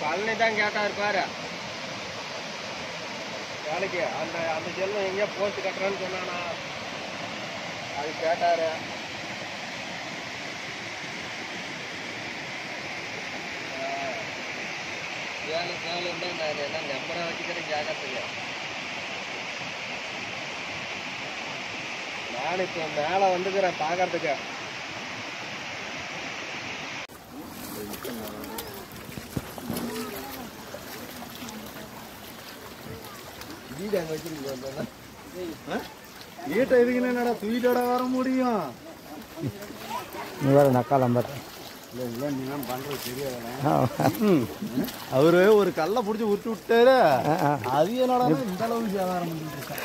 பழனி தான் கேட்டார் பாரு வேலைக்கு அந்த அந்த செல்வம் எங்கேயோ போஸ்ட் கட்டுறேன்னு சொன்னானா அது கேட்டாரு ஆ. வேலை வேலைன்னா நான் என்ன நம்பரை வச்சுக்கிறேன் ஜாக்கிரதையா நான் இப்போ மேலே வந்துக்கிறேன் பார்க்கறதுக்கு வீடு அங்கே வச்சிருக்கோம் வீட்டை இதுக்குன்னு என்னடா தூக்கிட்டோட வர முடியும் நீ வேற நக்கா நம்பர் இல்லை இல்லை நீ தான் பண்ணுறது தெரியாதுண்ணே அவரு ஒரு கல்லை பிடிச்சி உருட்டு விட்டாரு அது என்னடா இந்த அளவுக்கு சேதாரம் பண்ணிட்டு இருக்கா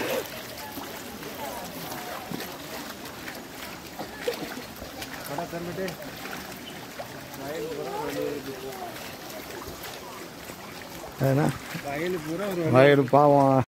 கடை திறந்துட்டு வயல் பூரா வெளியே இருக்கு. ஏன்னா வயல் பூரா ஒரு வயிறு பாவம்